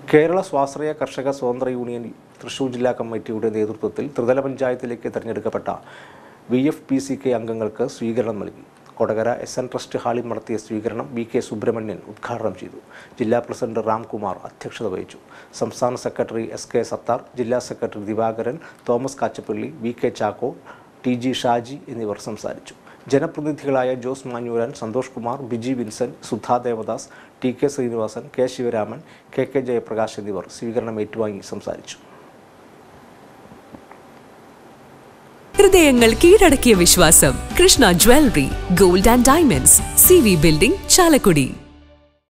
കേരള സ്വാശ്രയ കർഷക സ്വതന്ത്ര യൂണിയൻ തൃശൂർ ജില്ലാ കമ്മിറ്റിയുടെ നേതൃത്വത്തിൽ ത്രിതല പഞ്ചായത്തിലേക്ക് തെരഞ്ഞെടുക്കപ്പെട്ട V F P C K അംഗങ്ങൾക്ക് സ്വീകരണം നൽകി കൊടകര എസ് എൻ ട്രസ്റ്റ് ഹാളിൽ നടത്തിയ സ്വീകരണം വി കെ സുബ്രഹ്മണ്യൻ ഉദ്ഘാടനം ചെയ്തു ജില്ലാ പ്രസിഡന്റ് രാംകുമാർ അധ്യക്ഷത വഹിച്ചു സംസ്ഥാന സെക്രട്ടറി എസ് കെ സത്താർ ജില്ലാ secretary Divakaran Thomas Kachappilly V K Chacko T G Shaji എന്നിവർ സംസാരിച്ചു ജനപ്രതിനിധികളായ Jose Manjooran Santhosh Kumar Biji Vincent Sudha Devadas T K Sreenivasan K Sivaraman K K Jayaprakash എന്നിവർ സ്വീകരണം ഏറ്റുവാങ്ങി സംസാരിച്ചു ഹൃദയങ്ങൾ കീഴടക്കിയ വിശ്വാസം Krishna jewellery gold and diamonds C V building Chalakudy